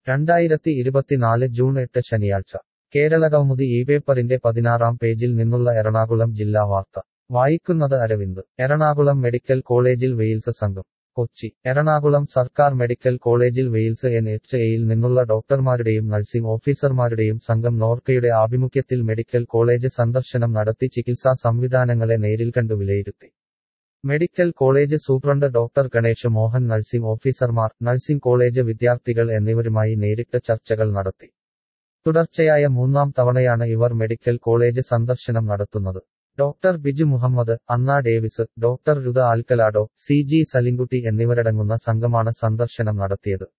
രണ്ടായിരത്തി ഇരുപത്തിനാല് ജൂൺ എട്ട് ശനിയാഴ്ച കേരളകൗമുദി ഈ പേപ്പറിന്റെ പതിനാറാം പേജിൽ നിന്നുള്ള എറണാകുളം ജില്ലാ വാർത്ത വായിക്കുന്നത് അരവിന്ദ് എറണാകുളം മെഡിക്കൽ കോളേജിൽ വെയിൽസ് സംഘം കൊച്ചി എറണാകുളം സർക്കാർ മെഡിക്കൽ കോളേജിൽ വെയിൽസ് എൻ എച്ച് എയിൽ നിന്നുള്ള ഡോക്ടർമാരുടെയും നഴ്സിംഗ് ഓഫീസർമാരുടെയും സംഘം നോർക്കയുടെ ആഭിമുഖ്യത്തിൽ മെഡിക്കൽ കോളേജ് സന്ദർശനം നടത്തി ചികിത്സാ സംവിധാനങ്ങളെ നേരിൽ കണ്ടു വിലയിരുത്തി medical college superintendent doctor Ganesh Mohan nursing officers nursing college വിദ്യാർത്ഥികൾ എന്നിവരുമായി നേരിട്ട് ചർച്ചകൾ നടത്തി തുടർച്ചയായ മൂന്നാം തവണയാണ് ഇവർ മെഡിക്കൽ കോളേജ് സന്ദർശനം നടത്തുന്നത് doctor Biju Muhammad Anna Davies doctor രുത ആൽക്കലാഡോ സി ജി സലിംകുട്ടി എന്നിവരടങ്ങുന്ന സംഘമാണ് സന്ദർശനം നടത്തിയത്